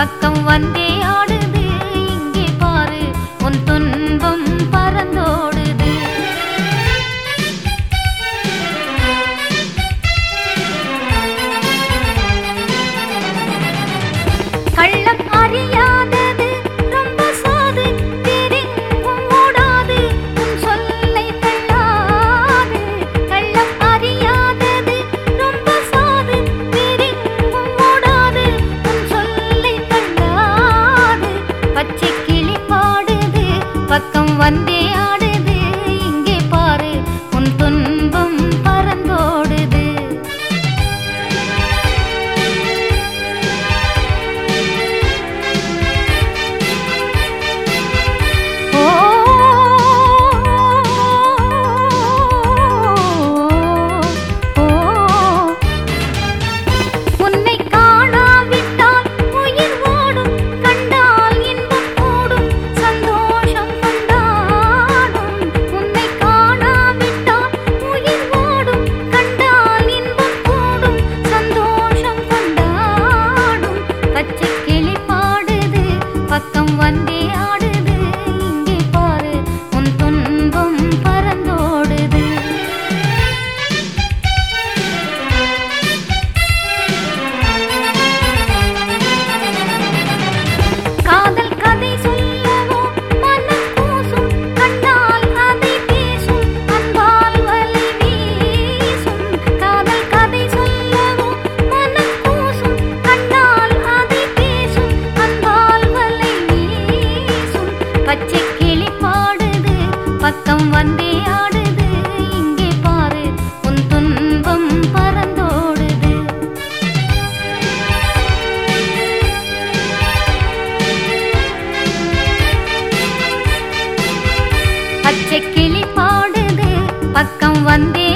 பக்கம் வந்தே ஆடுது இங்கே பாரு உன் துன்பம் பறந்தோடுது கள்ளம் அறியாதது ரொம்ப சாது தெரிங்கும் ஓடாது உன் சொல்லை தள்ளாது கள்ளம் அறியாதது ரொம்ப சாது தெரிங்கும் ஓடாது உன் சொல்லை தள்ளாது பச்சை கிளி பாடுது பக்கம் வந்தே ஆடுது இங்கே பாரு உன் துன்பம் பறந்தோடுது ஓ ஓ உன்னை காணாவிட்டால் உயிர் ஓடும் கண்டால் இன்பம் கூடும் சந்தோஷம் கொண்டாடும் உன்னை காணாவிட்டால் உயிர் ஓடும் கண்டால் இன்பம் கூடும் சந்தோஷம் கொண்டாடும் பச்சை கிளி பாடுது பக்கம் வந்தே ஆடுது இங்கே பாரு உன் துன்பம் பறந்தோடுது காதல் கதை சொல்லவோ மனம் கூசும் கண்ணால் அதை பேசும் அன்பால் வலை வீசும் காதல் கதை சொல்லவோ மனம் கூசும் கண்ணால் அதை பேசும் அன்பால் வலை வீசும் பச்சை கிளி பாடுது பக்கம் வந்தே ஆடுது இங்கே பாரு உன் துன்பம் பறந்தோடுது பச்சை கிளி பாடுது பக்கம் வந்தே